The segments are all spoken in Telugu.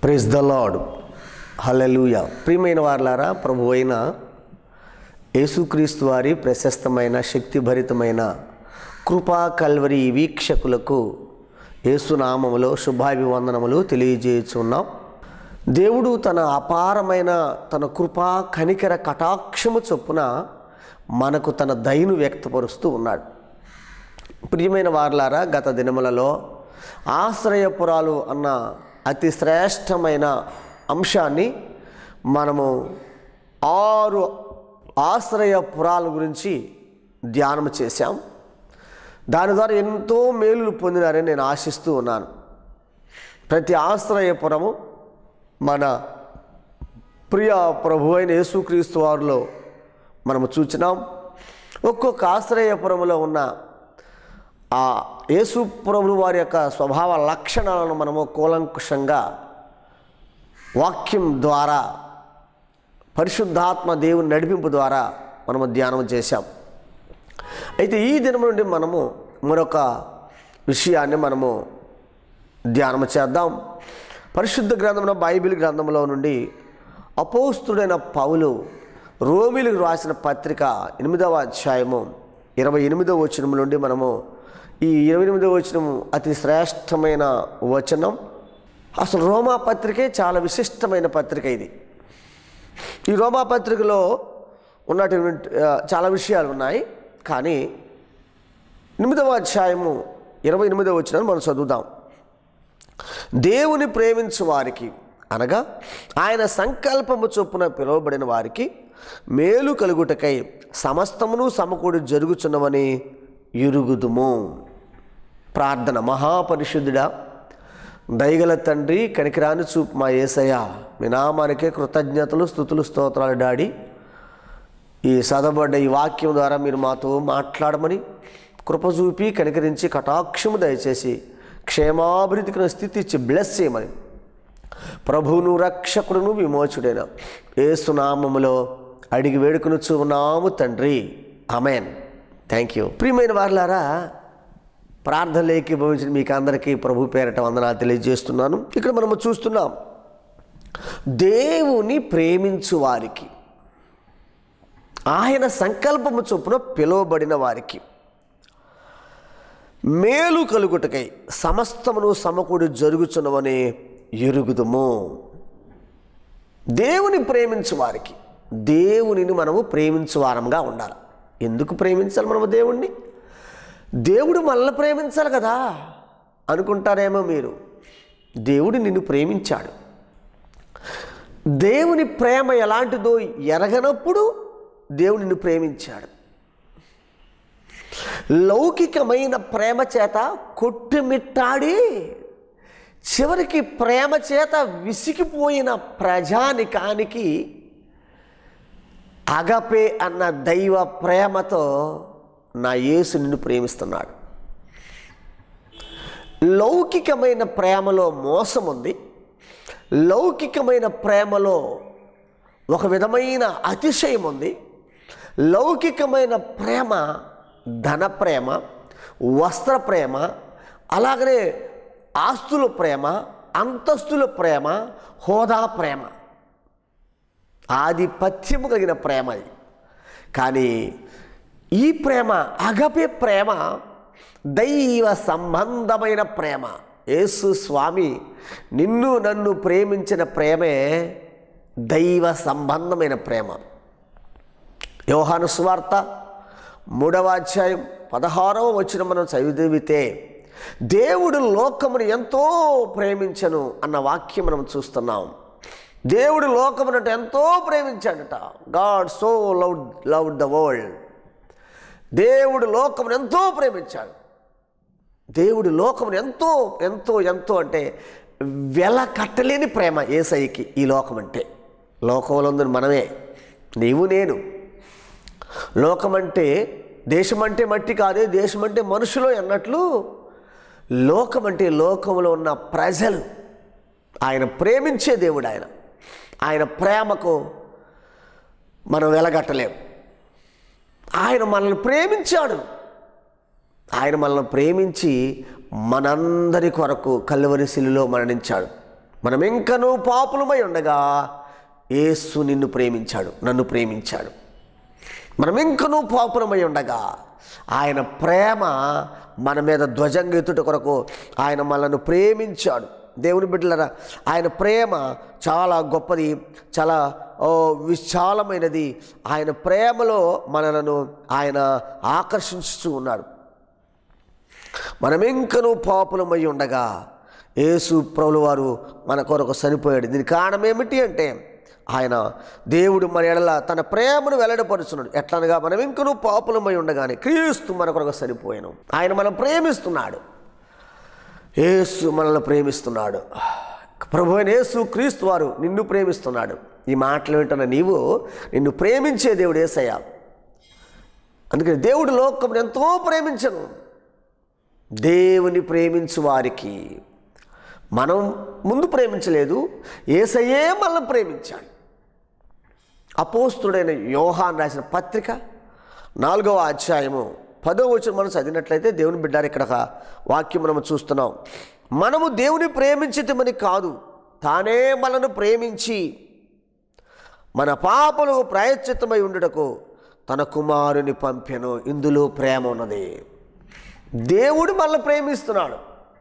ప్రెస్ ద లాడ్ హల్లెలూయా ప్రియమైన వార్లారా ప్రభు అయిన యేసుక్రీస్తు వారి ప్రశస్తమైన శక్తిభరితమైన కృపా కల్వరి వీక్షకులకు యేసునామములో శుభాభివందనములు తెలియజేయుచున్నాం దేవుడు తన అపారమైన తన కృపా కనికర కటాక్షము చొప్పున మనకు తన దయను వ్యక్తపరుస్తూ ఉన్నాడు ప్రియమైన వార్లారా గత దినములలో ఆశ్రయపురాలు అన్న అతి శ్రేష్టమైన అంశాన్ని మనము ఆరు ఆశ్రయపురాల గురించి ధ్యానం చేశాం దాని ద్వారా ఎంతో మేలులు పొందినారని నేను ఆశిస్తూ ఉన్నాను ప్రతి ఆశ్రయపురము మన ప్రియ ప్రభు అయిన యేసుక్రీస్తు వారిలో మనము చూచినాం ఒక్కొక్క ఆశ్రయపురములో ఉన్న ఆ యేసు ప్రభువు వారి యొక్క స్వభావ లక్షణాలను మనము కూలంకుషంగా వాక్యం ద్వారా పరిశుద్ధాత్మ దేవుని నడిపింపు ద్వారా మనము ధ్యానం చేశాం అయితే ఈ దినం నుండి మనము మరొక విషయాన్ని మనము ధ్యానం చేద్దాం పరిశుద్ధ గ్రంథంలో బైబిల్ గ్రంథంలో నుండి అపోస్తుడైన పౌలు రోమిలకు రాసిన పత్రిక ఎనిమిదవ అధ్యాయము ఇరవై ఎనిమిదవ వచనం నుండి మనము ఈ ఇరవై ఎనిమిదవ వచనం అతి శ్రేష్టమైన వచనం అసలు రోమా పత్రికే చాలా విశిష్టమైన పత్రిక ఇది ఈ రోమా పత్రికలో ఉన్నటువంటి ఆ, చాలా విషయాలు ఉన్నాయి కానీ ఎనిమిదవ అధ్యాయము ఇరవై ఎనిమిదవ వచ్చిన మనం చదువుదాం దేవుని ప్రేమించు వారికి అనగా ఆయన సంకల్పము చొప్పున పిలువబడిన వారికి మేలు కలుగుటకై సమస్తమును సమకూడి జరుగుచున్నవని ఇరుగుదుము ప్రార్థన మహాపరిశుద్ధుడా దయగల తండ్రి కనికిరాని చూపు మా ఏసయ్య మీ నామానికే కృతజ్ఞతలు స్థుతులు స్తోత్రాలు డాడి ఈ చదవబడ్డ ఈ వాక్యం ద్వారా మీరు మాతో మాట్లాడమని కృప చూపి కనికరించి కటాక్షము దయచేసి క్షేమాభివృద్ధికి స్థితి ఇచ్చి బ్లెస్ చేయమని ప్రభువును రక్షకుడును విమోచుడైన ఏసునామములో అడిగి వేడుకును చూన్నాము తండ్రి అమెన్ థ్యాంక్ యూ ప్రియమైన వారులారా ప్రార్థనలు ఏకీభవించిన మీకు అందరికీ ప్రభు పేరట వందనాలు తెలియజేస్తున్నాను ఇక్కడ మనము చూస్తున్నాం దేవుని ప్రేమించు వారికి ఆయన సంకల్పము చొప్పున పిలువబడిన వారికి మేలు కలుగుటకై సమస్తమును సమకూడి జరుగుచున్నవని ఎరుగుదుము దేవుని ప్రేమించు వారికి దేవునిని మనము ప్రేమించు వారంగా ఉండాలి ఎందుకు ప్రేమించాలి మనము దేవుణ్ణి దేవుడు మనల్ని ప్రేమించాలి కదా అనుకుంటారేమో మీరు దేవుడు నిన్ను ప్రేమించాడు దేవుని ప్రేమ ఎలాంటిదో ఎరగనప్పుడు దేవుడు నిన్ను ప్రేమించాడు లౌకికమైన ప్రేమ చేత కొట్టుమిట్టాడి చివరికి ప్రేమ చేత విసిగిపోయిన ప్రజానికానికి అగపే అన్న దైవ ప్రేమతో నా యేసు నిన్ను ప్రేమిస్తున్నాడు లౌకికమైన ప్రేమలో మోసం ఉంది లౌకికమైన ప్రేమలో ఒక విధమైన అతిశయం ఉంది లౌకికమైన ప్రేమ ధన ప్రేమ వస్త్ర ప్రేమ అలాగనే ఆస్తుల ప్రేమ అంతస్తుల ప్రేమ హోదా ప్రేమ ఆధిపత్యము కలిగిన ప్రేమ అది కానీ ఈ ప్రేమ అగపే ప్రేమ దైవ సంబంధమైన ప్రేమ యేసు స్వామి నిన్ను నన్ను ప్రేమించిన ప్రేమే దైవ సంబంధమైన ప్రేమ యోహాను సువార్త మూడవ అధ్యాయం పదహారవ వచ్చిన మనం చదివితే దేవుడు లోకమును ఎంతో ప్రేమించను అన్న వాక్యం మనం చూస్తున్నాం దేవుడు లోకమునంటే ఎంతో ప్రేమించాడట God so love love the world దేవుడు లోకమును ఎంతో ప్రేమించాడు దేవుడు లోకమును ఎంతో ఎంతో ఎంతో అంటే వెల కట్టలేని ప్రేమ ఏసైకి ఈ లోకం అంటే లోకంలో ఉంది మనమే నీవు నేను లోకమంటే దేశమంటే మట్టి కాదే దేశమంటే మనుషులు అన్నట్లు లోకమంటే లోకంలో ఉన్న ప్రజలు ఆయన ప్రేమించే దేవుడు ఆయన ఆయన ప్రేమకు మనం వెలగట్టలేం ఆయన మనల్ని ప్రేమించాడు ఆయన మనల్ని ప్రేమించి మనందరి కొరకు కల్వరిశిలిలో మరణించాడు మనం ఇంకనూ పాపులమై ఉండగా యేసు నిన్ను ప్రేమించాడు నన్ను ప్రేమించాడు మనం ఇంకనూ పాపులమై ఉండగా ఆయన ప్రేమ మన మీద ధ్వజంగెత్తుట కొరకు ఆయన మనల్ని ప్రేమించాడు దేవుని బిడ్డలరా ఆయన ప్రేమ చాలా గొప్పది చాలా ఓ, విశాలమైనది ఆయన ప్రేమలో మనలను ఆయన ఆకర్షించుతూ ఉన్నాడు మనం ఇంకనూ పాపులమై ఉండగా యేసు ప్రభుల వారు మన కొరకు చనిపోయాడు దీనికి కారణం ఏమిటి అంటే ఆయన దేవుడు మన ఎడల తన ప్రేమను వెల్లడపరుచున్నాడు ఎట్లనగా మనం ఇంకనూ పాపులమై ఉండగానే క్రీస్తు మన కొరకు చనిపోయాను ఆయన మనం ప్రేమిస్తున్నాడు యేసు మనల్ని ప్రేమిస్తున్నాడు ప్రభు అయిన యేసు క్రీస్తు వారు నిన్ను ప్రేమిస్తున్నాడు ఈ మాటలు వింటున్న నీవు నిన్ను ప్రేమించే దేవుడు ఏసయ్యా అందుకని దేవుడు లోకం ఎంతో ప్రేమించను దేవుని ప్రేమించు వారికి మనం ముందు ప్రేమించలేదు ఏసయ్యే మనల్ని ప్రేమించాడు అపోస్తుడైన యోహాన్ రాసిన పత్రిక నాలుగవ అధ్యాయము పదో వచ్చిన మనం చదివినట్లయితే దేవుని బిడ్డారు ఇక్కడ ఒక వాక్యం మనం చూస్తున్నాం మనము దేవుని ప్రేమించితమని కాదు తానే మనను ప్రేమించి మన పాపలకు ప్రాయశ్చిత్తమై ఉండుటకు తన కుమారుని పంపెను ఇందులో ప్రేమ ఉన్నది దేవుడు మనల్ని ప్రేమిస్తున్నాడు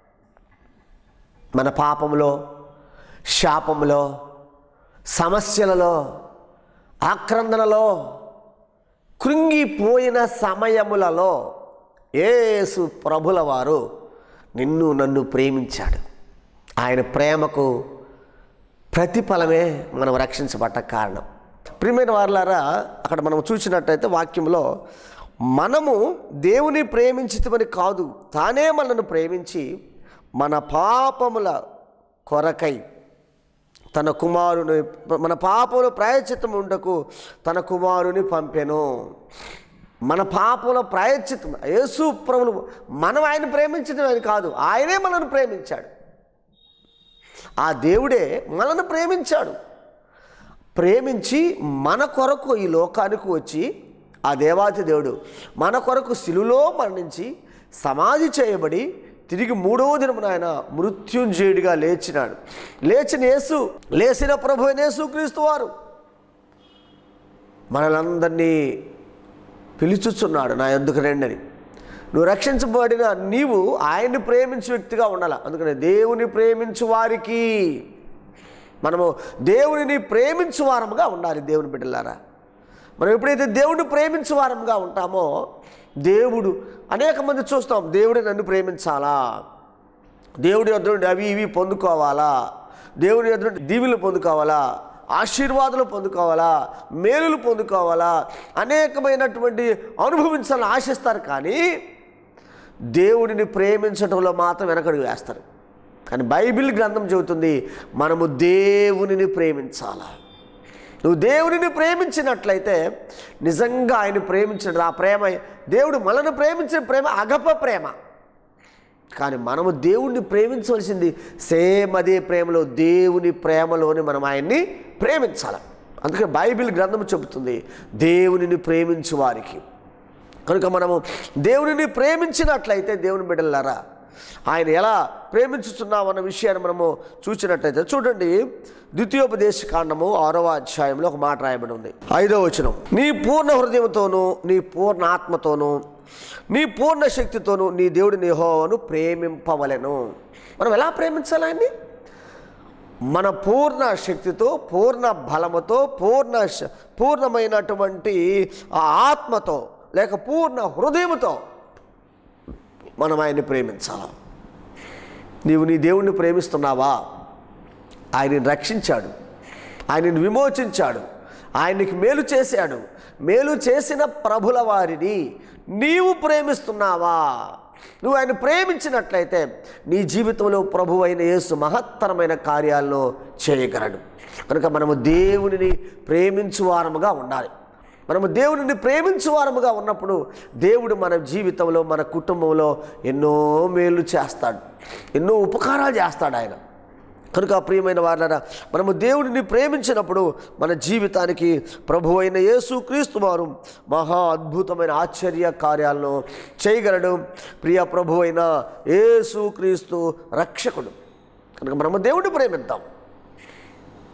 మన పాపంలో శాపంలో సమస్యలలో ఆక్రందనలో కృంగిపోయిన సమయములలో యేసు ప్రభుల వారు నిన్ను నన్ను ప్రేమించాడు ఆయన ప్రేమకు ప్రతిఫలమే మనం రక్షించబడ్డ కారణం ప్రియమైన వారులారా అక్కడ మనం చూసినట్టయితే వాక్యంలో మనము దేవుని ప్రేమించితమని కాదు తానే మనను ప్రేమించి మన పాపముల కొరకై తన కుమారుని మన పాపముల ప్రాయచిత్తం ఉండకు తన కుమారుని పంపెను మన పాపముల ప్రాయచిత్తం యేసు ప్రభులు మనం ఆయన ప్రేమించడం అని కాదు ఆయనే మనల్ని ప్రేమించాడు ఆ దేవుడే మనల్ని ప్రేమించాడు ప్రేమించి మన కొరకు ఈ లోకానికి వచ్చి ఆ దేవాతి దేవుడు మన కొరకు శిలులో మరణించి సమాధి చేయబడి తిరిగి మూడవ దినమున ఆయన మృత్యుంజయుడిగా లేచినాడు లేచిన యేసు లేచిన ప్రభు అయిన యేసు క్రీస్తు వారు మనలందరినీ పిలుచుచున్నాడు నా ఎందుకు రండని నువ్వు రక్షించబడిన నీవు ఆయన్ని ప్రేమించే వ్యక్తిగా ఉండాలి అందుకని దేవుని ప్రేమించు వారికి మనము దేవునిని ప్రేమించు వారముగా ఉండాలి దేవుని బిడ్డలారా మనం ఎప్పుడైతే దేవుడిని ప్రేమించు వారముగా ఉంటామో దేవుడు అనేక మంది చూస్తాం దేవుడు నన్ను ప్రేమించాలా దేవుడి యొద్ద నుండి అవి ఇవి పొందుకోవాలా దేవుడి యొద్ద నుండి దీవులు పొందుకోవాలా ఆశీర్వాదాలు పొందుకోవాలా మేలులు పొందుకోవాలా అనేకమైనటువంటి అనుభవించాలని ఆశిస్తారు కానీ దేవుడిని ప్రేమించడంలో మాత్రం వెనకడుగు వేస్తారు కానీ బైబిల్ గ్రంథం చెబుతుంది మనము దేవునిని ప్రేమించాలా నువ్వు దేవుడిని ప్రేమించినట్లయితే నిజంగా ఆయన ప్రేమించిన ఆ ప్రేమ దేవుడు మనల్ని ప్రేమించిన ప్రేమ అగప ప్రేమ కానీ మనము దేవుణ్ణి ప్రేమించవలసింది సేమ్ అదే ప్రేమలో దేవుని ప్రేమలోని మనం ఆయన్ని ప్రేమించాలి అందుకే బైబిల్ గ్రంథం చెబుతుంది దేవునిని ప్రేమించు వారికి కనుక మనము దేవునిని ప్రేమించినట్లయితే దేవుని బిడ్డలారా ఆయన ఎలా ప్రేమించుతున్నామన్న విషయాన్ని మనము చూసినట్లయితే చూడండి ద్వితీయోపదేశ కాండము ఆరవ అధ్యాయంలో ఒక మాట రాయబడి ఉంది ఐదవ వచనం నీ పూర్ణ హృదయంతోనూ నీ పూర్ణ ఆత్మతోనూ నీ పూర్ణ శక్తితోనూ నీ దేవుడిని యెహోవాను ప్రేమింపవలెను మనం ఎలా ప్రేమించాలి ఆయన్ని మన పూర్ణ శక్తితో పూర్ణ బలముతో పూర్ణ శ- పూర్ణమైనటువంటి ఆ ఆత్మతో లేక పూర్ణ హృదయముతో మనం ఆయన్ని ప్రేమించాలి నీవు నీ దేవుణ్ణి ప్రేమిస్తున్నావా ఆయనని రక్షించాడు ఆయనని విమోచించాడు ఆయనకి మేలు చేశాడు మేలు చేసిన ప్రభుల వారిని నీవు ప్రేమిస్తున్నావా నువ్వు ఆయన ప్రేమించినట్లయితే నీ జీవితంలో ప్రభు అయిన యేసు మహత్తరమైన కార్యాలను చేయగలడు కనుక మనము దేవునిని ప్రేమించు వారముగా ఉండాలి మనము దేవునిని ప్రేమించు వారముగా ఉన్నప్పుడు దేవుడు మన జీవితంలో మన కుటుంబంలో ఎన్నో మేలు చేస్తాడు ఎన్నో ఉపకారాలు చేస్తాడు ఆయన కనుక ప్రియమైన వారులారా మనము దేవుడిని ప్రేమించినప్పుడు మన జీవితానికి ప్రభు అయిన యేసు క్రీస్తు వారు మహా అద్భుతమైన ఆశ్చర్య కార్యాలను చేయగలడు ప్రియ ప్రభు అయిన యేసు క్రీస్తు రక్షకుడు కనుక మనము దేవుడిని ప్రేమిద్దాం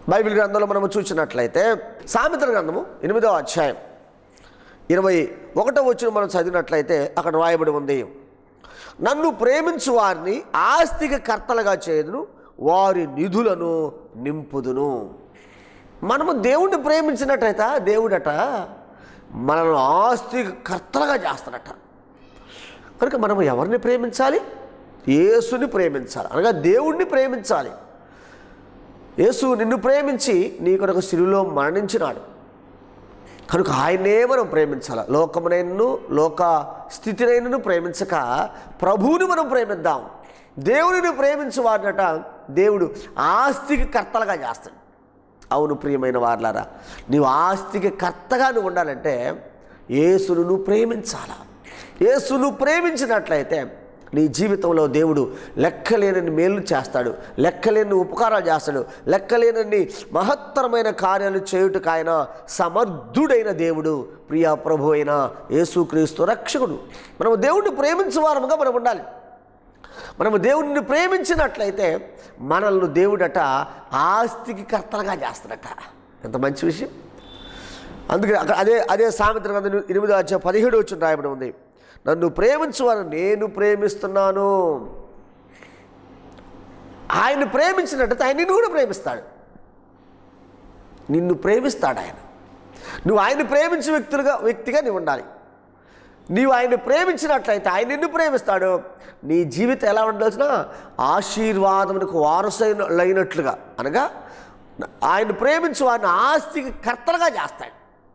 బైబిల్ గ్రంథంలో మనము చూసినట్లయితే సామెతల గ్రంథము ఎనిమిదవ అధ్యాయం ఇరవై ఒకటో వచ్చిన మనం చదివినట్లయితే అక్కడ రాయబడి ఉంది నన్ను ప్రేమించు వారిని ఆస్తికి కర్తలుగా చేయదును వారి నిధులను నింపుదును మనము దేవుణ్ణి ప్రేమించినట్టయితే దేవుడట మనల్ని ఆస్తికి కర్తలుగా చేస్తాడట కనుక మనం ఎవరిని ప్రేమించాలి యేసుని ప్రేమించాలి అనగా దేవుణ్ణి ప్రేమించాలి యేసు నిన్ను ప్రేమించి నీ కొరకు సిలువలో మరణించినాడు కనుక ఆయన్నే మనం ప్రేమించాలి లోకమునైనను లోక స్థితినైనను ప్రేమించక ప్రభువుని మనం ప్రేమిద్దాం దేవుడిని ప్రేమించు వారినట దేవుడు ఆస్తికి కర్తలుగా చేస్తాడు అవును ప్రియమైన వార్లారా నీవు ఆస్తికి కర్తగా నువ్వు ఉండాలంటే యేసును నువ్వు ప్రేమించాలా యేసును ప్రేమించినట్లయితే నీ జీవితంలో దేవుడు లెక్కలేనన్ని మేలు చేస్తాడు లెక్కలేని ఉపకారాలు చేస్తాడు లెక్కలేనన్ని మహత్తరమైన కార్యాలు చేయుటకు ఆయన సమర్థుడైన దేవుడు ప్రియా ప్రభు అయిన యేసుక్రీస్తు రక్షకుడు మనము దేవుడిని ప్రేమించే వారముగా మనం ఉండాలి మనము దేవుడిని ప్రేమించినట్లయితే మనల్ని దేవుడట ఆస్తికి కర్తలుగా చేస్తాడట ఎంత మంచి విషయం అందుకే అక్కడ అదే అదే సామెత గ్రంథం ఎనిమిదో అధ్యాయం పదిహేడు వచ్చిన రాయబడి ఉంది నన్ను ప్రేమించువారు నేను ప్రేమిస్తున్నాను ఆయన ప్రేమించినట్టయితే ఆయన నిన్ను కూడా ప్రేమిస్తాడు నిన్ను ప్రేమిస్తాడు ఆయన నువ్వు ఆయన ప్రేమించే వ్యక్తులుగా వ్యక్తిగా నీవు ఉండాలి నీవు ఆయన ప్రేమించినట్లయితే ఆయన నిన్ను ప్రేమిస్తాడు నీ జీవితం ఎలా ఉండాల్సిన ఆశీర్వాదమునకు వారసులైనట్లుగా అనగా ఆయన ప్రేమించు వారిని ఆస్తికి కర్తలుగా చేస్తాడు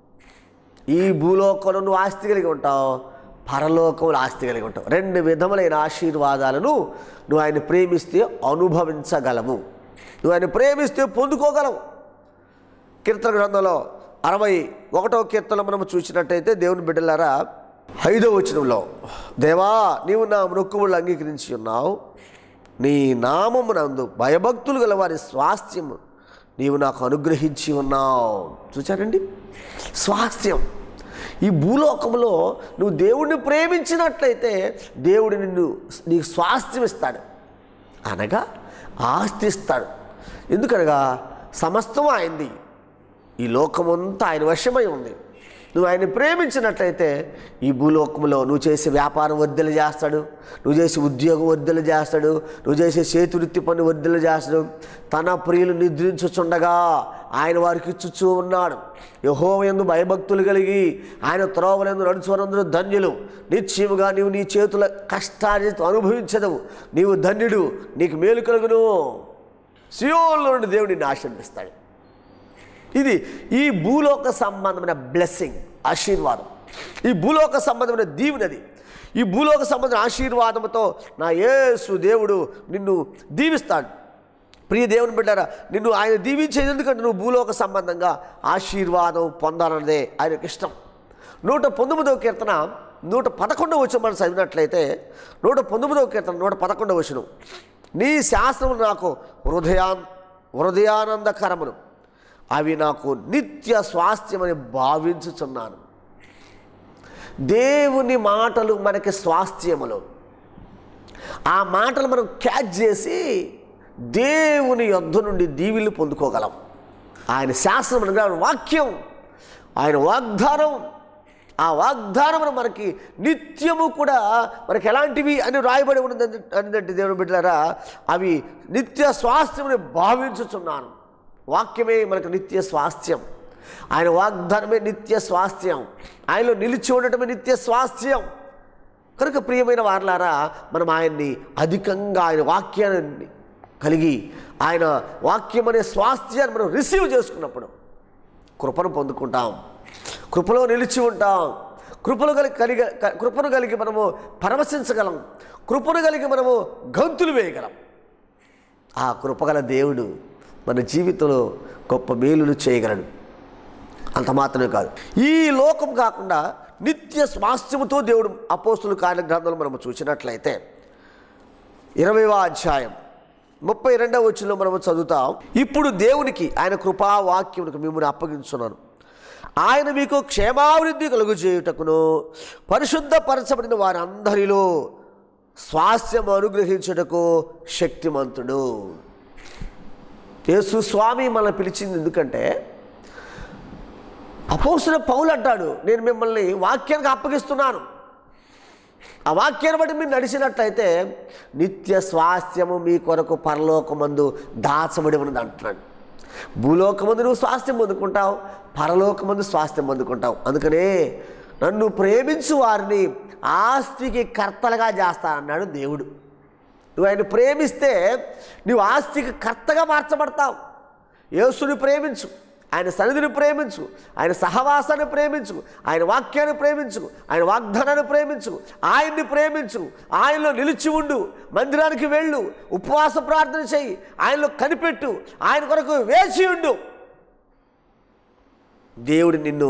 ఈ భూలోకంలో నువ్వు ఆస్తి కలిగి ఉంటావు పరలోకంలో ఆస్తి కలిగి ఉంటావు రెండు విధములైన ఆశీర్వాదాలను నువ్వు ఆయన ప్రేమిస్తే అనుభవించగలవు నువ్వు ఆయన ప్రేమిస్తే పొందుకోగలవు కీర్తన గ్రంథంలో అరవై ఒకటో కీర్తనలో మనం చూసినట్టయితే దేవుని బిడ్డలారా ఐదో వచనంలో దేవా నీవు నా మృక్కుములు అంగీకరించి ఉన్నావు నీ నామమునందు భయభక్తులు గల వారి స్వాస్థ్యము నీవు నాకు అనుగ్రహించి ఉన్నావు చూచారండి స్వాస్థ్యం ఈ భూలోకంలో నువ్వు దేవుడిని ప్రేమించినట్లయితే దేవుడు నిన్ను నీకు స్వాస్థ్యం ఇస్తాడు అనగా ఆస్తి ఇస్తాడు ఎందుకనగా సమస్తం ఆయనది ఈ లోకమంతా ఆయన వశమై ఉంది నువ్వు ఆయన ప్రేమించినట్లయితే ఈ భూలోకంలో నువ్వు చేసే వ్యాపారం వర్ధలు చేస్తాడు నువ్వు చేసే ఉద్యోగం వర్ధలు చేస్తాడు నువ్వు చేసే చేతివృత్తి పని వర్ధలు చేస్తాడు తన ప్రియులు నిద్రించుచుండగా ఆయన వారికి ఇచ్చుచూ ఉన్నాడు యహో ఎందు భయభక్తులు కలిగి ఆయన త్రోవలందు నడుచుకున్నందుకు ధన్యులు నిశ్చయముగా నీవు నీ చేతుల కష్టార్జితం అనుభవించదవు నీవు ధన్యుడు నీకు మేలు కలుగును సియోల్లో నుండి దేవుడు నిన్ను ఆశీర్వదిస్తాడు ఇది ఈ భూలోక సంబంధమైన బ్లెస్సింగ్ ఆశీర్వాదం ఈ భూలోక సంబంధమైన దీవెనది ఈ భూలోక సంబంధమైన ఆశీర్వాదంతో నా యేసు దేవుడు నిన్ను దీవిస్తాడు ప్రియ దేవుని బిడ్డారా నిన్ను ఆయన దీవించేది ఎందుకంటే నువ్వు భూలోక సంబంధంగా ఆశీర్వాదం పొందాలన్నదే ఆయనకు ఇష్టం నూట పంతొమ్మిదవ కీర్తన నూట పదకొండవ వచ్చిన మనం చదివినట్లయితే నూట పంతొమ్మిదవ కీర్తన నూట పదకొండవ వచనం నీ శాస్త్రము నాకు హృదయా హృదయానందకరమును అవి నాకు నిత్య స్వాస్థ్యమని భావించుచున్నాను దేవుని మాటలు మనకి స్వాస్థ్యములు ఆ మాటలు మనం క్యాచ్ చేసి దేవుని యొద్ధ నుండి దీవిలు పొందుకోగలం ఆయన శాస్త్రం అనగా వాక్యం ఆయన వాగ్దానం ఆ వాగ్దానం మనకి నిత్యము కూడా మనకి ఎలాంటివి అని రాయబడి ఉన్నది అన్నట్టు దేవుని బిడ్డలారా అవి నిత్య స్వాస్థ్యమని భావించుచున్నాను వాక్యమే మనకు నిత్య స్వాస్థ్యం ఆయన వాగ్దానమే నిత్య స్వాస్థ్యం ఆయనలో నిలిచి ఉండటమే నిత్య స్వాస్థ్యం కనుక ప్రియమైన వారలారా మనం ఆయన్ని అధికంగా ఆయన వాక్యాన్ని కలిగి ఆయన వాక్యం అనే స్వాస్థ్యాన్ని మనం రిసీవ్ చేసుకున్నప్పుడు కృపను పొందుకుంటాం కృపలో నిలిచి ఉంటాం కృపను కలిగి కలిగి కృపను కలిగి మనము పరవశించగలం కృపను కలిగి మనము గంతులు వేయగలం ఆ కృపగల దేవుడు మన జీవితంలో గొప్ప మేలులు చేయగలడు అంత మాత్రమే కాదు ఈ లోకం కాకుండా నిత్య స్వాస్థ్యముతో దేవుడు అపోస్తుల కార్య గ్రంథంలో మనం చూసినట్లయితే ఇరవైవ అధ్యాయం ముప్పై రెండవ వచ్చిలో మనము చదువుతాం ఇప్పుడు దేవునికి ఆయన కృపా వాక్యమునికి మిమ్మల్ని అప్పగించున్నాను ఆయన మీకు క్షేమాభివృద్ధి కలుగు చేయుటకును పరిశుద్ధపరచబడిన వారందరిలో స్వాస్థ్యం అనుగ్రహించుటకు శక్తిమంతుడు యేసు స్వామి మనల్ని పిలిచింది ఎందుకంటే అపోసిన పౌలు అంటాడు నేను మిమ్మల్ని వాక్యానికి అప్పగిస్తున్నాను ఆ వాక్యాన్ని బట్టి మీరు నడిచినట్లయితే నిత్య స్వాస్థ్యము మీ కొరకు పరలోకమందు దాచబడి ఉన్నది అంటున్నాడు భూలోకమందు నువ్వు స్వాస్థ్యం పొందుకుంటావు పరలోకమందు స్వాస్థ్యం పొందుకుంటావు అందుకనే నన్ను ప్రేమించు వారిని ఆస్తికి కర్తలుగా చేస్తా అన్నాడు దేవుడు నువ్వు ఆయన ప్రేమిస్తే నువ్వు ఆస్తికి కర్తగా మార్చబడతావు యేసుని ప్రేమించు ఆయన సన్నిధిని ప్రేమించు ఆయన సహవాసాన్ని ప్రేమించు ఆయన వాక్యాన్ని ప్రేమించు ఆయన వాగ్దానాన్ని ప్రేమించు ఆయన్ని ప్రేమించు ఆయనలో నిలిచి ఉండు మందిరానికి వెళ్ళు ఉపవాస ప్రార్థన చెయ్యి ఆయనలో కనిపెట్టు ఆయన కొరకు వేచి ఉండు దేవుడు నిన్ను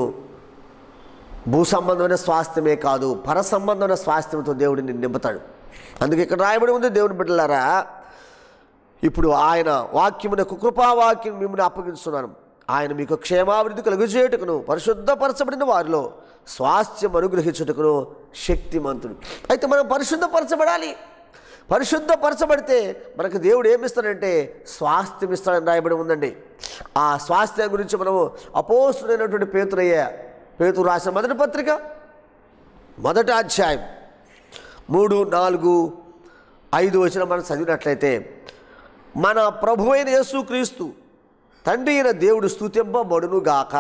భూ సంబంధమైన స్వాస్థ్యమే కాదు పర సంబంధమైన స్వాస్థ్యంతో దేవుడు నిన్ను నింపుతాడు అందుకే ఇక్కడ రాయబడి ఉంది దేవుని బిడ్డలారా ఇప్పుడు ఆయన వాక్యమునకు కృపావాక్యం మిమ్మల్ని అప్పగిస్తున్నాను ఆయన మీకు క్షేమాభివృద్ధి కలుగజేయటకును పరిశుద్ధపరచబడిన వారిలో స్వాస్థ్యం అనుగ్రహించుటకును శక్తిమంతుడు అయితే మనం పరిశుద్ధపరచబడాలి పరిశుద్ధపరచబడితే మనకు దేవుడు ఏమిస్తాడంటే స్వాస్థ్యం ఇస్తాడని రాయబడి ఉందండి ఆ స్వాస్థ్యం గురించి మనము అపోస్తుడైనటువంటి పేతురయ్య పేతురు రాసిన మొదటి పత్రిక మొదటి అధ్యాయం మూడు నాలుగు ఐదు వచ్చిన మనం చదివినట్లయితే మన ప్రభు అయిన యేసుక్రీస్తు తండ్రి అయిన దేవుడు స్తుతింపబడును గాక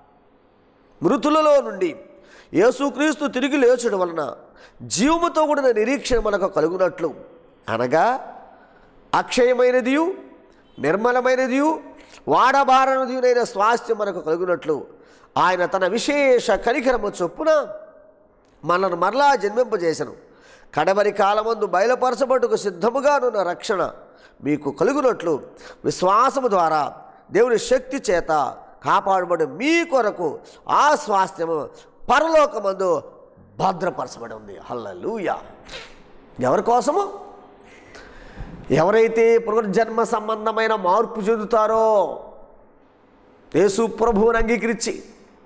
మృతులలో నుండి యేసుక్రీస్తు తిరిగి లేచడం వలన జీవముతో కూడిన నిరీక్షణ మనకు కలుగునట్లు అనగా అక్షయమైనదియు నిర్మలమైనదియు వాడబారనదియునైన స్వాస్థ్యం మనకు కలుగునట్లు ఆయన తన విశేష కనికరము చొప్పున మనను మరలా జన్మింపజేసను కడవరి కాలమందు బయలుపరచబట్టుకు సిద్ధముగానున్న రక్షణ మీకు కలుగునట్లు విశ్వాసము ద్వారా దేవుని శక్తి చేత కాపాడబడి మీ కొరకు ఆ స్వాస్థ్యము పరలోకమందు భద్రపరచబడి ఉంది హల్లెలూయా ఎవరి కోసము ఎవరైతే పునర్జన్మ సంబంధమైన మార్పు చెందుతారో యేసు ప్రభువుని అంగీకరించి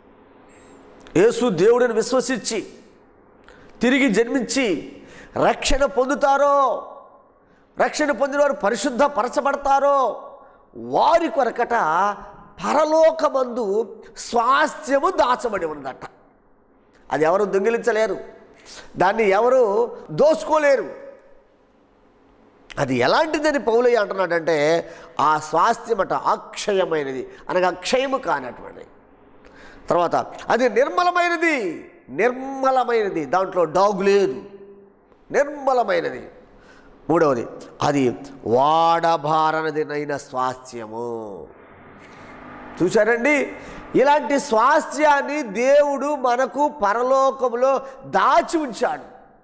యేసు దేవుడిని విశ్వసించి తిరిగి జన్మించి రక్షణ పొందుతారో రక్షణ పొందిన వారు పరిశుద్ధ పరచబడతారో వారి కొరకట పరలోకమందు స్వాస్థ్యము దాచబడి ఉందట అది ఎవరు దొంగిలించలేరు దాన్ని ఎవరు దోసుకోలేరు అది ఎలాంటిదని పౌలయ్య అంటున్నాడంటే ఆ స్వాస్థ్యం అట అక్షయమైనది అనగా అక్షయము కానటువంటిది తర్వాత అది నిర్మలమైనది నిర్మలమైనది దాంట్లో డాగు లేదు నిర్మలమైనది మూడవది అది వాడబారనదినైన స్వాస్థ్యము చూశారండి ఇలాంటి స్వాస్థ్యాన్ని దేవుడు మనకు పరలోకంలో దాచి ఉంచాడు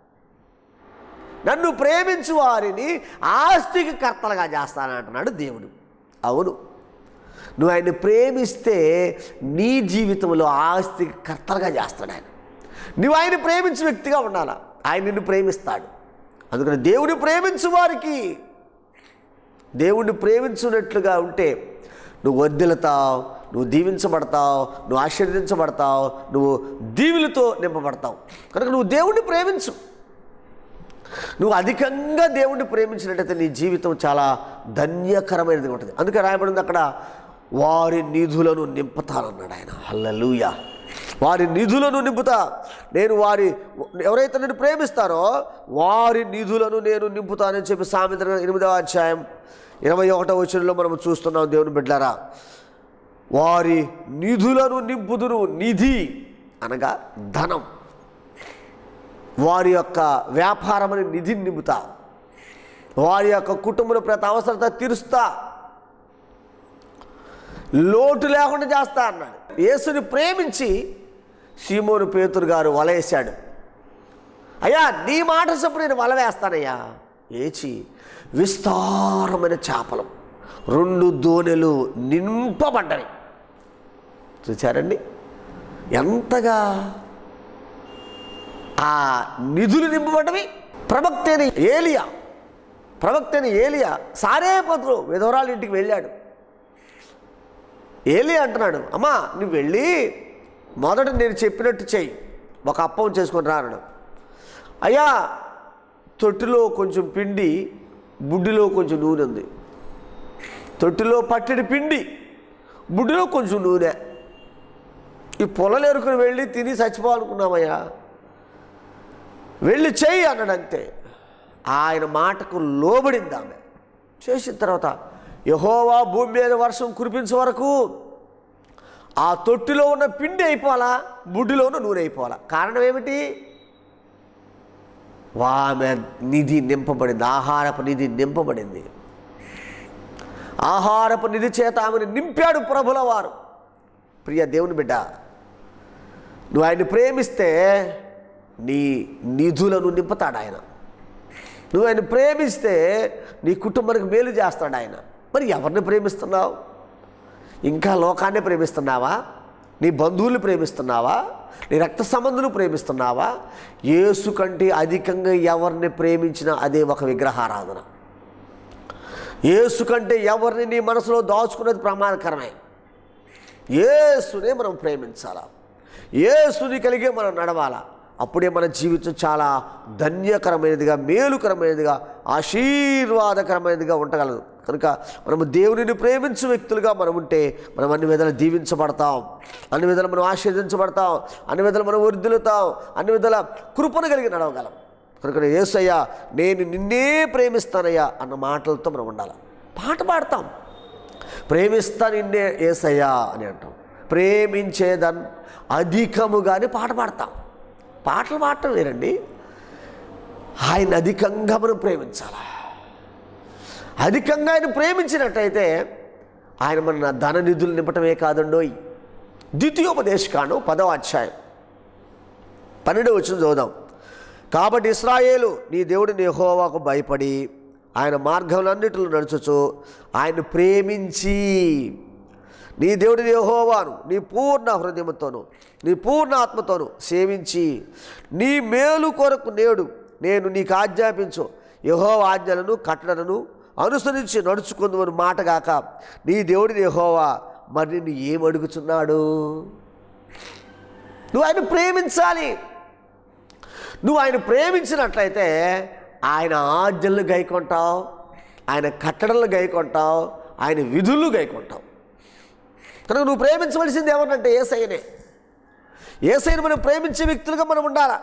నన్ను ప్రేమించు వారిని ఆస్తికి కర్తలుగా చేస్తానంటున్నాడు దేవుడు అవును నువ్వు ఆయన్ని ప్రేమిస్తే నీ జీవితంలో ఆస్తికి కర్తలుగా చేస్తాడు ఆయన నువ్వు ఆయన ప్రేమించే వ్యక్తిగా ఉండాలా ఆయన నిన్ను ప్రేమిస్తాడు అందుకని దేవుని ప్రేమించు వారికి దేవుణ్ణి ప్రేమించున్నట్లుగా ఉంటే నువ్వు వర్ధిల్లుతావు నువ్వు దీవించబడతావు నువ్వు ఆశీర్వదించబడతావు నువ్వు దీవులతో నింపబడతావు కనుక నువ్వు దేవుణ్ణి ప్రేమించు నువ్వు అధికంగా దేవుణ్ణి ప్రేమించినట్టయితే నీ జీవితం చాలా ధన్యకరమైనది ఉంటుంది అందుకే రాయబడింది అక్కడ వారి నిధులను నింపుతానన్నాడు ఆయన హల్లెలూయా వారి నిధులను నింపుతా నేను వారి ఎవరైతే నేను ప్రేమిస్తారో వారి నిధులను నేను నింపుతానని చెప్పి సామెత ఎనిమిదవ అధ్యాయం ఇరవై ఒకటో వచనంలో మనం చూస్తున్నాం దేవుని బిడ్డారా వారి నిధులను నింపుదురు నిధి అనగా ధనం వారి యొక్క వ్యాపారమని నిధిని నింపుతా వారి యొక్క కుటుంబం ప్రతి అవసరత తీరుస్తా లోటు లేకుండా చేస్తా అన్నాడు యేసుని ప్రేమించి సీమోను పేతురు గారు వలేశాడు అయ్యా నీ మాట చొప్పున నేను వల వేస్తానయ్యా ఏచి విస్తారమైన చేపలు రెండు దోణెలు నింపబడ్డాయి చూచారండి ఎంతగా ఆ నిధులు నింపబడ్డవి ప్రవక్త అయిన ఏలియా ప్రవక్త అయిన ఏలియా సారేపత్రు విధవరాలు ఇంటికి వెళ్ళాడు ఏలి అంటున్నాడు అమ్మా నువ్వు వెళ్ళి మొదట నేను చెప్పినట్టు చెయ్యి ఒక అప్పం చేసుకొని రా అన్నాడు అయ్యా తొట్టిలో కొంచెం పిండి బుడ్డిలో కొంచెం నూనె ఉంది తొట్టిలో పట్టెడి పిండి బుడ్డిలో కొంచెం నూనె ఈ పొలలు ఎరుకుని వెళ్ళి తిని చచ్చిపోవాలనుకున్నామయ్యా వెళ్ళి చెయ్యి అన్నాడు అంతే ఆయన మాటకు లోబడింది ఆమె చేసిన తర్వాత యహోవా భూమి మీద వర్షం కురిపించే వరకు ఆ తొట్టిలో ఉన్న పిండి అయిపోవాలా బుడ్డిలో ఉన్న నూనె అయిపోవాలా కారణం ఏమిటి ఆమె నిధి నింపబడింది ఆహారపు నిధి నింపబడింది ఆహారపు నిధి చేత ఆమెను నింపాడు ప్రభుల వారు ప్రియ దేవుని బిడ్డ నువ్వు ఆయన్ని ప్రేమిస్తే నీ నిధులను నింపుతాడు ఆయన నువ్వు ఆయన ప్రేమిస్తే నీ కుటుంబానికి మేలు చేస్తాడు ఆయన మరి ఎవరిని ప్రేమిస్తున్నావు ఇంకా లోకాన్ని ప్రేమిస్తున్నావా నీ బంధువులు ప్రేమిస్తున్నావా నీ రక్త సంబంధులు ప్రేమిస్తున్నావా యేసు కంటే అధికంగా ఎవరిని ప్రేమించినా అదే ఒక విగ్రహారాధన యేసు కంటే ఎవరిని నీ మనసులో దాచుకున్నది ప్రమాదకరమే యేసునే మనం ప్రేమించాలా యేసుని కలిగే మనం నడవాలా అప్పుడే మన జీవితం చాలా ధన్యకరమైనదిగా మేలుకరమైనదిగా ఆశీర్వాదకరమైనదిగా ఉండగలదు కనుక మనము దేవునిని ప్రేమించే వ్యక్తులుగా మనం ఉంటే మనం అన్ని విధాలు దీవించబడతాం అన్ని విధాలు మనం ఆశీర్దించబడతాం అన్ని విధాలు మనం వృద్ధులుతాం అన్ని విధాల కృపను కలిగి నడవగలం కనుక యేసయ్యా నేను నిన్నే ప్రేమిస్తానయ్యా అన్న మాటలతో మనం ఉండాలి పాట పాడతాం ప్రేమిస్తా నిన్నే ఏసయ్యా అని అంటాం ప్రేమించేదన్ అధికముగానే పాట పాడతాం పాటలు పాడటం లేరండి ఆయన అధికంగా మనం ప్రేమించాలి అధికంగా ఆయన ప్రేమించినట్టయితే ఆయన మన ధన నిధులు నింపటమే కాదండోయ్ ద్వితీయోపదేశకాండం పదవ అధ్యాయం పన్నెండు వచ్చిన చూద్దాం కాబట్టి ఇస్రాయేలు నీ దేవుడిని యెహోవాకు భయపడి ఆయన మార్గములన్నిటిలో నడుచుచు ఆయన ప్రేమించి నీ దేవుడిని యెహోవాను నీ పూర్ణ హృదయంతోను నీ పూర్ణ ఆత్మతోను సేవించి నీ మేలు కొరకు నేడు నేను నీకు ఆజ్ఞాపించు యహోవ ఆజ్ఞలను కట్టడలను అనుసరించి నడుచుకుందుమని మాటగాక నీ దేవుడిని యెహోవా మరి నిన్ను ఏమడుగుచున్నాడు నువ్వు ఆయన ప్రేమించాలి నువ్వు ఆయన ప్రేమించినట్లయితే ఆయన ఆజ్ఞలు గైకొంటావు ఆయన కట్టడలు గైకొంటావు ఆయన విధులు గైకొంటావు కనుక నువ్వు ప్రేమించవలసింది ఎవరినంటే ఏసైనే ఏసైని మనం ప్రేమించే వ్యక్తులుగా మనం ఉండాలా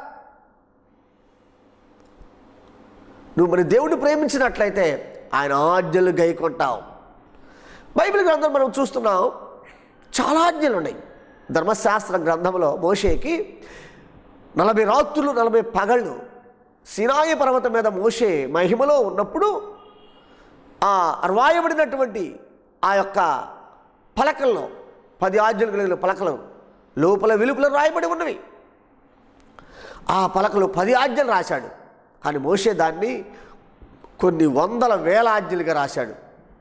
నువ్వు మన దేవుడిని ప్రేమించినట్లయితే ఆయన ఆజ్ఞలు గైకొంటావు బైబిల్ గ్రంథం మనం చూస్తున్నాం చాలా ఆజ్ఞలు ఉన్నాయి ధర్మశాస్త్ర గ్రంథంలో మోషేకి నలభై రాత్రులు నలభై పగళ్ళు సినాయి పర్వతం మీద మోషే మహిమలో ఉన్నప్పుడు ఆ రాయబడినటువంటి ఆ యొక్క పలకల్లో పది ఆజ్ఞలు కలిగిన పలకలు లోపల వెలుపల రాయబడి ఉన్నవి ఆ పలకలు పది ఆజ్ఞలు రాశాడు కానీ మోషే దాన్ని కొన్ని వందల వేల ఆజ్ఞలుగా రాశాడు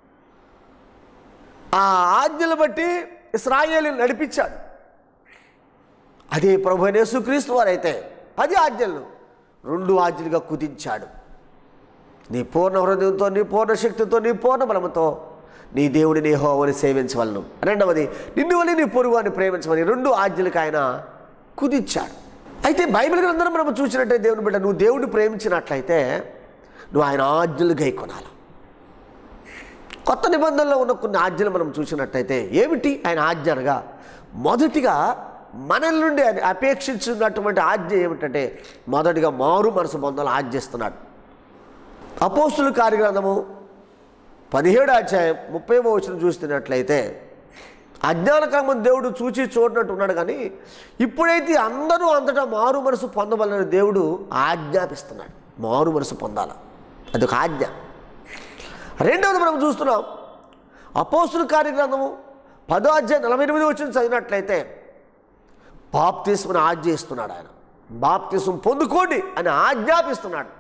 ఆ ఆజ్ఞలు బట్టి ఇస్రాయేలు నడిపించాడు అదే ప్రభు అయిన యేసుక్రీస్తు వారైతే పది ఆజ్ఞలను రెండు ఆజ్ఞలుగా కుదించాడు నీ పూర్ణ హృదయంతో నీ పూర్ణ శక్తితో నీ పూర్ణ బలముతో నీ దేవుడిని హోవని సేవించవలను రెండవది నిన్ను వల్లి నీ పొరుగుని ప్రేమించమని రెండు ఆజ్ఞలకు ఆయన కుదించాడు అయితే బైబిల్ గ్రంథం మనం చూసినట్టయితే దేవుని బిడ్డ నువ్వు దేవుడిని ప్రేమించినట్లయితే నువ్వు ఆయన ఆజ్ఞలు గైకొనాలి కొత్త నిబంధనలో ఉన్న కొన్ని ఆజ్ఞలు మనం చూసినట్టయితే ఏమిటి ఆయన ఆజ్ఞ అనగా మొదటిగా మనల నుండి ఆయన అపేక్షించినటువంటి ఆజ్ఞ ఏమిటంటే మొదటిగా మారు మనసు పొందాలని ఆజ్ఞిస్తున్నాడు అపోస్తుల కార్యగ్రంథము పదిహేడు అధ్యాయం ముప్పై వచ్చిన చూస్తున్నట్లయితే అజ్ఞానకర్మ దేవుడు చూచి చూడనట్టు ఉన్నాడు కానీ ఇప్పుడైతే అందరూ అంతటా మారు మనసు పొందవలని దేవుడు ఆజ్ఞాపిస్తున్నాడు మారు మనసు పొందాల అదొక ఆజ్ఞ రెండవది మనం చూస్తున్నాం అపోస్తుల కార్యగ్రంథము పదో అధ్యాయం నలభై ఎనిమిది వచ్చిన చదివినట్లయితే బాప్తిస్మని ఆజ్ఞ ఇస్తున్నాడు ఆయన బాప్తిస్మ పొందుకోండి అని ఆజ్ఞాపిస్తున్నాడు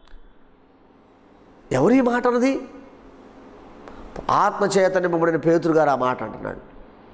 ఎవరి మాట అన్నది ఆత్మచేత నింపబడిన పేతురు గారు ఆ మాట అంటున్నాడు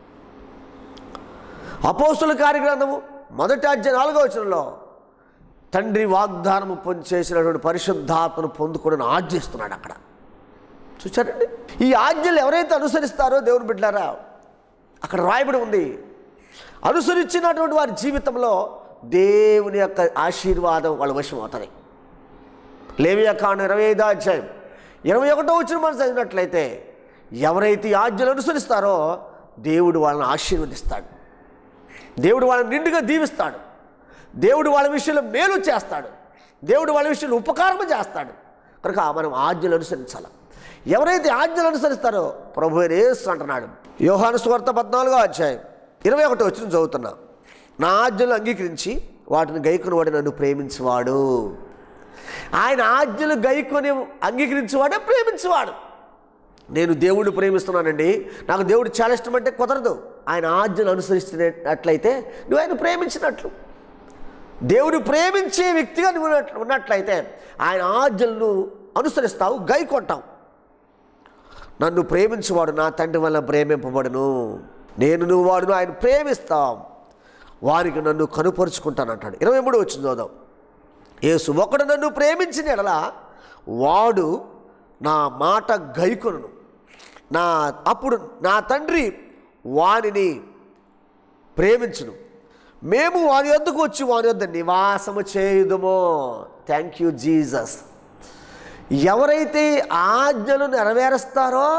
అపోస్తుల కార్యగ్రంథము మొదటి అధ్యాయ నాలుగో వచనంలో తండ్రి వాగ్దానము పొంది చేసినటువంటి పరిశుద్ధాత్మను పొందుకోవడం ఆజ్ఞిస్తున్నాడు అక్కడ చూచారండి ఈ ఆజ్ఞలు ఎవరైతే అనుసరిస్తారో దేవుని బిడ్డారా అక్కడ రాయబడి ఉంది అనుసరించినటువంటి వారి జీవితంలో దేవుని యొక్క ఆశీర్వాదం వాళ్ళ వశం అవుతుంది లేవియా కాండ ఇరవై ఐదో అధ్యాయం ఇరవై ఒకటో వచ్చిన మనం చదివినట్లయితే ఎవరైతే ఈ ఆజ్ఞలు అనుసరిస్తారో దేవుడు వాళ్ళని ఆశీర్వదిస్తాడు దేవుడు వాళ్ళని నిండుగా దీవిస్తాడు దేవుడు వాళ్ళ విషయంలో మేలు చేస్తాడు దేవుడు వాళ్ళ విషయంలో ఉపకారం చేస్తాడు కనుక మనం ఆజ్ఞలు అనుసరించాలి ఎవరైతే ఆజ్ఞలు అనుసరిస్తారో ప్రభు యేసు అంటున్నాడు యోహాను స్వార్థ పద్నాలుగో అధ్యాయం ఇరవై ఒకటి వచ్చిన చదువుతున్నా నా ఆజ్ఞలు అంగీకరించి వాటిని గైకుని వాడు నన్ను ప్రేమించేవాడు ఆయన ఆజ్ఞలు గైకొని అంగీకరించేవాడే ప్రేమించేవాడు నేను దేవుడిని ప్రేమిస్తున్నానండి నాకు దేవుడు చాలా ఇష్టం అంటే కుదరదు ఆయన ఆజ్ఞలు అనుసరిస్తున్నట్లయితే నువ్వు ఆయన ప్రేమించినట్లు దేవుడు ప్రేమించే వ్యక్తిగా నువ్వు ఉన్నట్లు- ఉన్నట్లయితే ఆయన ఆజ్ఞలను అనుసరిస్తావు గై కొంటావు నన్ను ప్రేమించువాడు నా తండ్రి వల్ల ప్రేమింపబడును నేను నువ్వు వాడును ఆయన ప్రేమిస్తాం వారికి నన్ను కనుపరుచుకుంటానంటాడు ఇరవై మూడు వచ్చింది చూద్దాం యేసు ఒకడు నన్ను ప్రేమించిన ఎడల వాడు నా మాట గైకొను నా అప్పుడు నా తండ్రి వానిని ప్రేమించును మేము వాని వద్దకు వచ్చి వాని వద్ద నివాసము చేయుదుమో థ్యాంక్ యూ జీసస్ ఎవరైతే ఆజ్ఞలు నెరవేరుస్తారో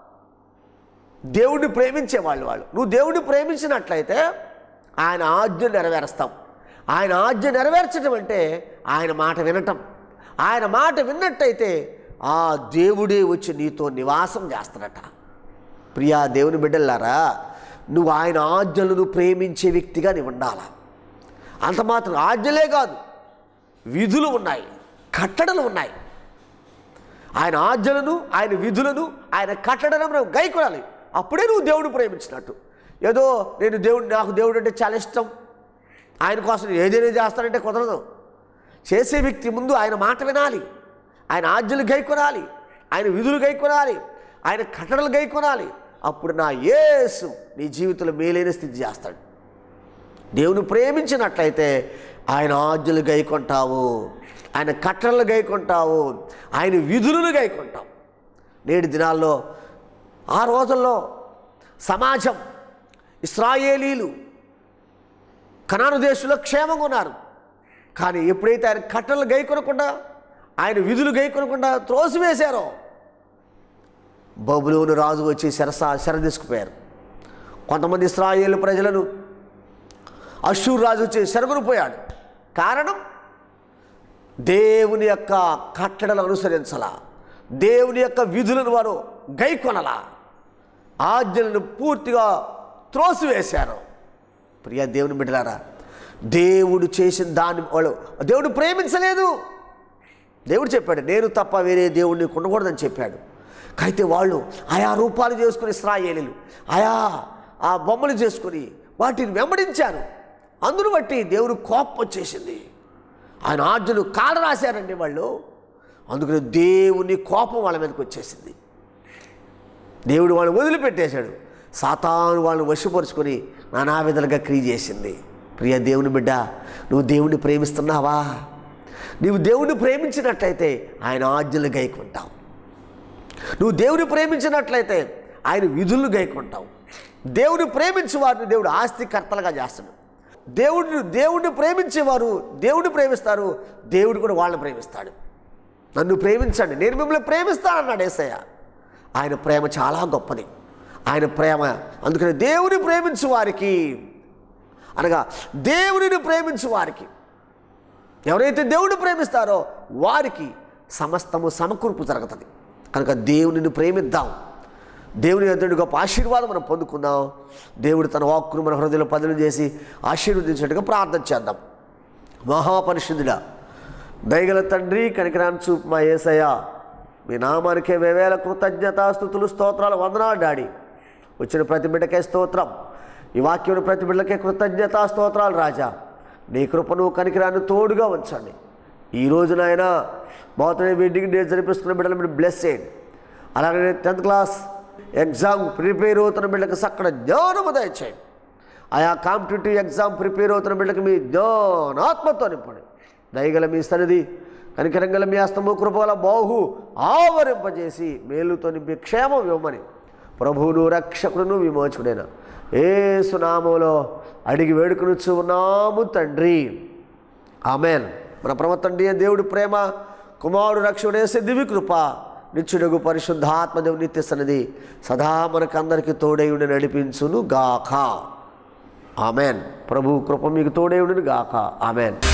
దేవుడిని ప్రేమించే వాళ్ళు వాళ్ళు నువ్వు దేవుడిని ప్రేమించినట్లయితే ఆయన ఆజ్ఞ నెరవేరుస్తాం ఆయన ఆజ్ఞ నెరవేర్చడం అంటే ఆయన మాట వినటం ఆయన మాట విన్నట్టయితే ఆ దేవుడే వచ్చి నీతో నివాసం చేస్తాడట ప్రియా దేవుని బిడ్డలారా నువ్వు ఆయన ఆజ్ఞలను ప్రేమించే వ్యక్తిగా నీవు ఉండాలా అంత మాత్రం ఆజ్ఞలే కాదు విధులు ఉన్నాయి కట్టడలు ఉన్నాయి ఆయన ఆజ్ఞలను ఆయన విధులను ఆయన కట్టడలను గైకొనాలి అప్పుడే నువ్వు దేవుడు ప్రేమించినట్టు ఏదో నేను దేవుడు నాకు దేవుడు అంటే చాలా ఇష్టం ఆయన కోసం నేను ఏదైనా చేస్తానంటే కుదరదు చేసే వ్యక్తి ముందు ఆయన మాట వినాలి ఆయన ఆజ్ఞలు గైకొనాలి ఆయన విధులు గైకొనాలి ఆయన కట్టడలు గైకొనాలి అప్పుడు నా యేసు నీ జీవితంలో మేలైన స్థితి చేస్తాడు దేవుని ప్రేమించినట్లయితే ఆయన ఆజ్ఞలు గైకొంటావు ఆయన కట్టడలు గైకొంటావు ఆయన విధులను గైకొంటావు నేటి దినాల్లో ఆ రోజుల్లో సమాజం ఇస్రాయేలీలు కనాను దేశంలో క్షేమంగా ఉన్నారు కానీ ఎప్పుడైతే ఆయన కట్టలు గైకొనకుండా ఆయన విధులు గైకొనకుండా త్రోసివేశారో బబులోను రాజు వచ్చి శరస శర తీసుకుపోయారు కొంతమంది ఇస్రాయేలు ప్రజలను అశూర్ రాజు వచ్చి శరగొనిపోయాడు కారణం దేవుని యొక్క కట్టడలు అనుసరించాల దేవుని యొక్క విధులను వారు గైకొనలా ఆజ్ఞలను పూర్తిగా త్రోసివేశారు ప్రియ దేవుని బిడ్డలారా దేవుడు చేసిన దాన్ని వాళ్ళు దేవుడు ప్రేమించలేదు దేవుడు చెప్పాడు నేను తప్ప వేరే దేవుడిని ఉండకూడదని చెప్పాడు అయితే వాళ్ళు ఆయా రూపాలు చేసుకుని ఇస్రాయేలీలు ఆయా ఆ బొమ్మలు చేసుకుని వాటిని వెంబడించారు అందును బట్టి దేవుడు కోపం వచ్చేసింది ఆయన ఆజ్ఞలు కాల రాశారండి వాళ్ళు అందుకని దేవుని కోపం వాళ్ళ మీదకి వచ్చేసింది దేవుడు వాళ్ళని వదిలిపెట్టేశాడు సాతాను వాళ్ళని వశపరుచుకొని నానా విధాలుగా క్రియ చేసింది ప్రియ దేవుని బిడ్డ నువ్వు దేవుణ్ణి ప్రేమిస్తున్నావా నీవు దేవుణ్ణి ప్రేమించినట్లయితే ఆయన ఆజ్ఞలు గైకుంటావు నువ్వు దేవుని ప్రేమించినట్లయితే ఆయన విధులను గైకుంటావు దేవుని ప్రేమించే వారిని దేవుడు ఆస్తికర్తలుగా చేస్తాడు దేవుడిని దేవుడిని ప్రేమించేవారు దేవుడిని ప్రేమిస్తారు దేవుడు కూడా వాళ్ళని ప్రేమిస్తాడు నన్ను ప్రేమించండి నేను మిమ్మల్ని ప్రేమిస్తానన్నాడు ఏసయ్య ఆయన ప్రేమ చాలా గొప్పది ఆయన ప్రేమ అందుకని దేవుని ప్రేమించు వారికి అనగా దేవునిని ప్రేమించు వారికి ఎవరైతే దేవుడిని ప్రేమిస్తారో వారికి సమస్తము సమకూర్పు జరుగుతుంది కనుక దేవునిని ప్రేమిద్దాం దేవుని ఎదుటి గొప్ప ఆశీర్వాదం మనం పొందుకుందాం దేవుడు తన వాక్కును మన హృదయంలో పదులు చేసి ఆశీర్వదించినట్టుగా ప్రార్థన చేద్దాం మహాపరిశుద్ధుడా దయగల తండ్రి కనికరాన్ని చూపు మా ఏసయ్య మీ నామానికే వేవేల కృతజ్ఞతాస్థుతులు స్తోత్రాలు వందనాలు డాడీ వచ్చిన ప్రతి బిడ్డకే స్తోత్రం ఈ వాక్యం ప్రతి బిడ్డకే కృతజ్ఞతా స్తోత్రాలు రాజా నీ కృపను కనికరాన్ని తోడుగా ఉంచండి ఈ రోజు నాయన బౌద్ధ వెడ్డింగ్ డే జరిపిస్తున్న బిడ్డలు మీరు బ్లెస్ చేయండి అలాగే టెన్త్ క్లాస్ ఎగ్జామ్ ప్రిపేర్ అవుతున్న బిడ్డలకు సక్కడ జ్ఞానము దయచేయండి ఆయా కాంపిటేటివ్ ఎగ్జామ్ ప్రిపేర్ అవుతున్న బిడ్డలకు మీ జ్ఞానాత్మతో నింపండి దయగల మీ సన్నిధి కనికరంగల మీ హస్తము కృపల బాహు ఆవరింపజేసి మేలుతో నింపి క్షేమం ఇవ్వమని ప్రభువును రక్షకుడును విమోచకుడైన ఏ సునామంలో అడిగి వేడుకొనుచు ఉన్నాము తండ్రి ఆమెన్ మన ప్రవర్తండి దేవుడి ప్రేమ కుమారుడు రక్షకుడేసే దివి కృప నిత్యుడగు పరిశుద్ధాత్మ దేవుని నిత్య సన్నిధి సదా మనకందరికి తోడేయుడి నడిపించును గాక ఆమెన్ ప్రభు కృప మీకు తోడేయుడిని గాక ఆమెన్